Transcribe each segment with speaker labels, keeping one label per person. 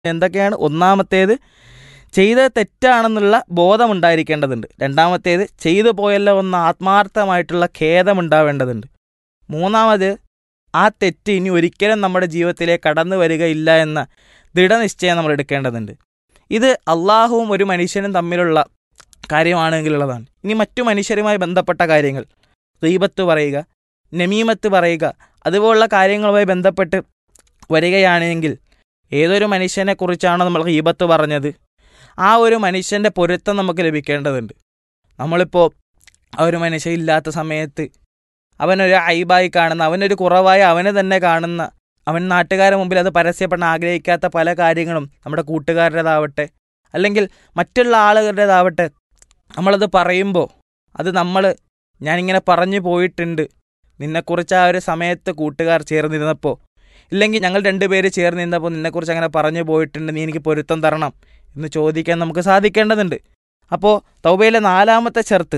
Speaker 1: എന്തൊക്കെയാണ് ഒന്നാമത്തേത് ചെയ്തത് തെറ്റാണെന്നുള്ള ബോധമുണ്ടായിരിക്കേണ്ടതുണ്ട് രണ്ടാമത്തേത് ചെയ്തു പോയല്ലോ എന്ന ആത്മാർത്ഥമായിട്ടുള്ള ഖേദമുണ്ടാവേണ്ടതുണ്ട് മൂന്നാമത് ആ തെറ്റ് ഇനി ഒരിക്കലും നമ്മുടെ ജീവിതത്തിലേക്ക് കടന്നു വരികയില്ല എന്ന ദൃഢനിശ്ചയം നമ്മൾ എടുക്കേണ്ടതുണ്ട് ഇത് അള്ളാഹുവും ഒരു മനുഷ്യനും തമ്മിലുള്ള കാര്യമാണെങ്കിലുള്ളതാണ് ഇനി മറ്റു മനുഷ്യരുമായി ബന്ധപ്പെട്ട കാര്യങ്ങൾ ഗീബത്ത് പറയുക നമീമത്ത് പറയുക അതുപോലുള്ള കാര്യങ്ങളുമായി ബന്ധപ്പെട്ട് വരികയാണെങ്കിൽ ഏതൊരു മനുഷ്യനെക്കുറിച്ചാണോ നമ്മൾ ഗീബത്ത് പറഞ്ഞത് ആ ഒരു മനുഷ്യൻ്റെ പൊരുത്തം നമുക്ക് ലഭിക്കേണ്ടതുണ്ട് നമ്മളിപ്പോൾ ആ ഒരു മനുഷ്യൻ ഇല്ലാത്ത സമയത്ത് അവനൊരു ഐബായി കാണുന്ന അവനൊരു കുറവായി അവനെ തന്നെ കാണുന്ന അവൻ നാട്ടുകാരുടെ മുമ്പിൽ അത് പരസ്യപ്പെടാൻ ആഗ്രഹിക്കാത്ത പല കാര്യങ്ങളും നമ്മുടെ കൂട്ടുകാരുടേതാവട്ടെ അല്ലെങ്കിൽ മറ്റുള്ള ആളുകളുടേതാവട്ടെ നമ്മളത് പറയുമ്പോൾ അത് നമ്മൾ ഞാനിങ്ങനെ പറഞ്ഞു പോയിട്ടുണ്ട് നിന്നെക്കുറിച്ച് ആ ഒരു സമയത്ത് കൂട്ടുകാർ ചേർന്നിരുന്നപ്പോൾ ഇല്ലെങ്കിൽ ഞങ്ങൾ രണ്ടുപേര് ചേർന്നിരുന്നപ്പോൾ നിന്നെക്കുറിച്ച് അങ്ങനെ പറഞ്ഞു പോയിട്ടുണ്ട് നീ എനിക്ക് പൊരുത്തം തരണം എന്ന് ചോദിക്കാൻ നമുക്ക് സാധിക്കേണ്ടതുണ്ട് അപ്പോൾ തൗബയിലെ നാലാമത്തെ ചെറുത്ത്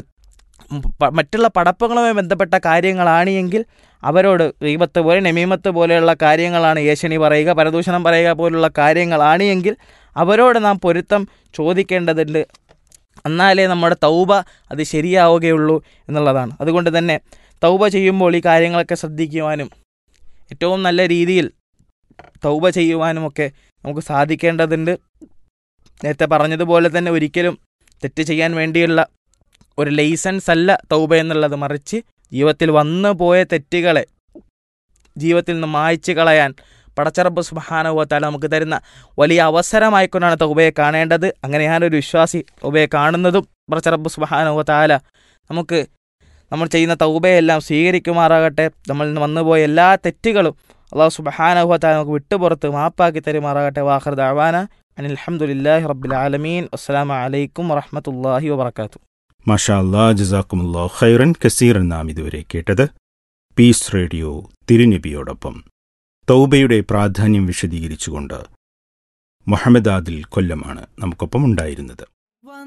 Speaker 1: മറ്റുള്ള പടപ്പങ്ങളുമായി ബന്ധപ്പെട്ട കാര്യങ്ങളാണ് എങ്കിൽ അവരോട് റീബത്ത് പോലെ നമീമത്ത് പോലെയുള്ള കാര്യങ്ങളാണ് യേശനി പറയുക പരദൂഷണം പറയുക പോലുള്ള കാര്യങ്ങളാണ് എങ്കിൽ അവരോട് നാം പൊരുത്തം ചോദിക്കേണ്ടതുണ്ട് എന്നാലേ നമ്മുടെ തൗബ അത് ശരിയാവുകയുള്ളൂ എന്നുള്ളതാണ് അതുകൊണ്ട് തന്നെ തൗബ ചെയ്യുമ്പോൾ ഈ കാര്യങ്ങളൊക്കെ ശ്രദ്ധിക്കുവാനും ഏറ്റവും നല്ല രീതിയിൽ തൗബ ചെയ്യുവാനുമൊക്കെ നമുക്ക് സാധിക്കേണ്ടതുണ്ട് നേരത്തെ പറഞ്ഞതുപോലെ തന്നെ ഒരിക്കലും തെറ്റ് ചെയ്യാൻ വേണ്ടിയുള്ള ഒരു ലൈസൻസ് അല്ല തൗബ എന്നുള്ളത് മറിച്ച് ജീവിതത്തിൽ വന്നു പോയ തെറ്റുകളെ ജീവിതത്തിൽ നിന്ന് മായ്ച്ചു കളയാൻ പടച്ചറബ് സുബാനുഭവത്താൽ നമുക്ക് തരുന്ന വലിയ അവസരമായിക്കൊണ്ടാണ് തൗബയെ കാണേണ്ടത് അങ്ങനെ ഞാനൊരു വിശ്വാസി തൗബയെ കാണുന്നതും പടച്ചറബ് സുബാനുഭവത്താല നമുക്ക് നമ്മൾ ചെയ്യുന്ന തൗബയെല്ലാം സ്വീകരിക്കുമാറാകട്ടെ നമ്മളിൽ നിന്ന് വന്നുപോയ എല്ലാ തെറ്റുകളും അള്ളാഹു സുബഹാനുഭവത്താൽ നമുക്ക് വിട്ടുപുറത്ത് മാപ്പാക്കി തരുമാറാകട്ടെ വാഹർ ദാവാന അനിൽ അലഹമുല്ലാഹി റബ്ബിൽ ആലമീൻ അസ്സാം വലൈക്കും വറഹമത്തല്ലാഹി വബർക്കാത്തു
Speaker 2: മാഷാ അല്ലാ ജസാക്കുമുല്ലാ ഖൈറൻ കസീറൻ നാം ഇതുവരെ കേട്ടത് പീസ് റേഡിയോ തിരുനബിയോടൊപ്പം തൗബയുടെ പ്രാധാന്യം വിശദീകരിച്ചുകൊണ്ട് മുഹമ്മദ് ആദിൽ കൊല്ലമാണ് നമുക്കൊപ്പം ഉണ്ടായിരുന്നത്